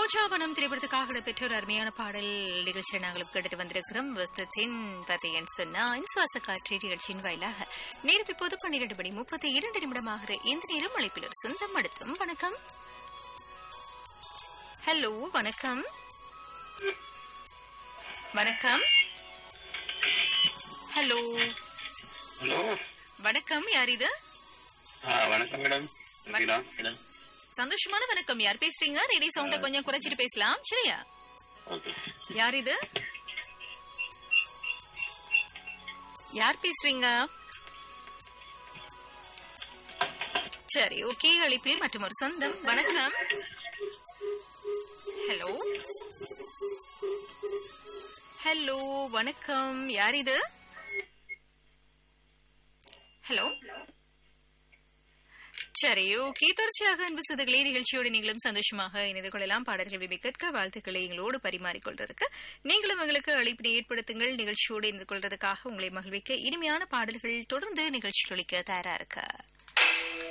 ரோஜாவனம் திரைப்படத்துக்காக இடம்பெற்ற ஒரு அருமையான பாடல் நிகழ்ச்சியில் நாங்களும் கேட்டுட்டு வந்திருக்கிறோம் வசத்தின் பார்த்தீங்கன்னு சொன்னா இன்சுவாச காற்று நிகழ்ச்சியின் வாயிலாக நேரம் இப்போது பன்னிரண்டு மணி முப்பத்தி இரண்டு நிமிடமாகிற இந்த நேரம் அழைப்பில் ஒரு சொந்தம் அடுத்தும் வணக்கம் ஹலோ வணக்கம் வணக்கம் ஹலோ ஹலோ வணக்கம் யார் இது ஆ வணக்கம் மேடம் இருக்கீங்களா மேடம் சந்தோஷமான வணக்கம் யார் பேசுறீங்க ரேடியோ சவுண்ட கொஞ்சம் குறைச்சிட்டு பேசலாம் சரியா ஓகே யார் இது யார் பேசுறீங்க சரி ஓகே அழைப்பில் மற்றும் ஒரு சொந்தம் வணக்கம் ஹலோ ஹலோ வணக்கம் யார் இது ஹலோ சரி ஓகே தொடர்ச்சியாக அன்பு சுதுகளே நிகழ்ச்சியோடு நீங்களும் சந்தோஷமாக இணைந்து கொள்ளலாம் பாடல்கள் விபி கற்க வாழ்த்துக்களை எங்களோடு பரிமாறிக்கொள்றதுக்கு நீங்களும் எங்களுக்கு அழைப்பினை ஏற்படுத்துங்கள் நிகழ்ச்சியோடு இணைந்து கொள்றதுக்காக உங்களை மகிழ்விக்க இனிமையான பாடல்கள் தொடர்ந்து நிகழ்ச்சியில் ஒழிக்க தயாரா இருக்கு